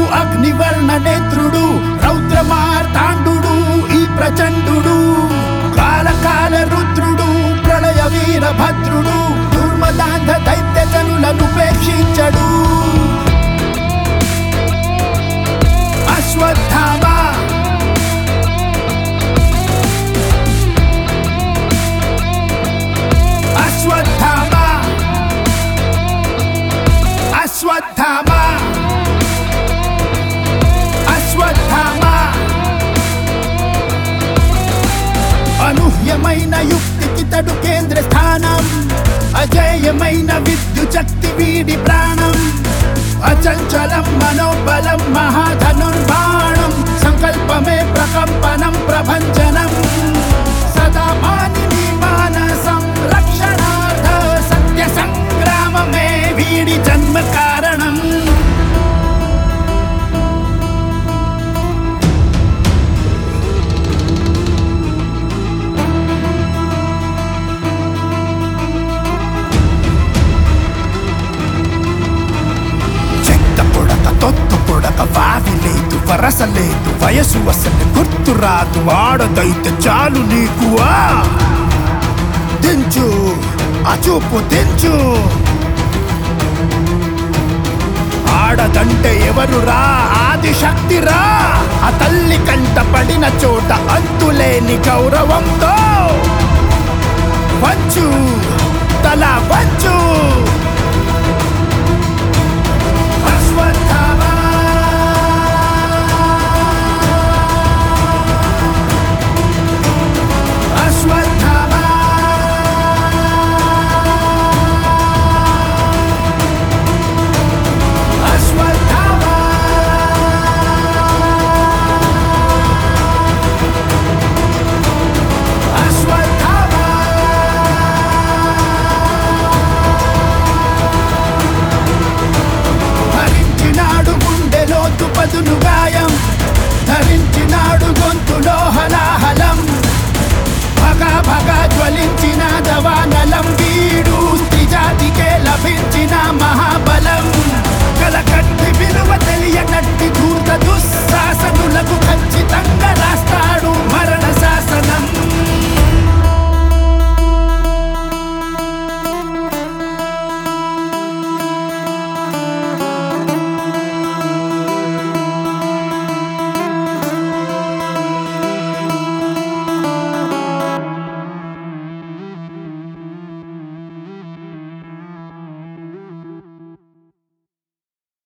అగ్నివర్ణ నేత్రుడు రౌద్రమార్తాండు ఈ ప్రచండు కాలకాల రుద్రుడు ప్రళయ వీరభద్రుడు దుర్మదాంధ దైత్య జనులను ఉపేక్షించడు అశ్వత్థామ అశ్వత్థామ అశ్వత్థామ అశ్వత్థామ అనూహ్యమైన యుక్తికి తడు కేంద్ర స్థానం అజేయమైన విద్యుత్ శక్తి వీడి ప్రాణం అచంచలం మనోబలం మహాధనుర్బాణం సంకల్పమే ప్రకంపనం ప్రభంజనం సదా మానిని మానసం రక్షణార్థ సత్య సంగ్రామమే వీడి జన్మ కారణం చెత్త పొడక తొత్తు పొడక వావి లేదు వరస లేదు వయసు అసలు గుర్తు రాదు ఆడదైతే చాలు నీకు ఆ దించు ఆ చూపు దించు ఆడదంటే ఎవరురా ఆది శక్తిరా ఆ తల్లి కంట పడిన చోట అంతులేని గౌరవంతో వచ్చు తల వచ్చు అశ్వత్థామ అశ్వత్థామ అశ్వత్థామ అశ్వత్థామ భరించినాడు గుండెలోతు పదును గాయం ధరించినాడు గొంతులో హలాహలం భగ భగ జ్వలించిన దవానలం వీడు స్త్రీ జాతికే లభించిన మహా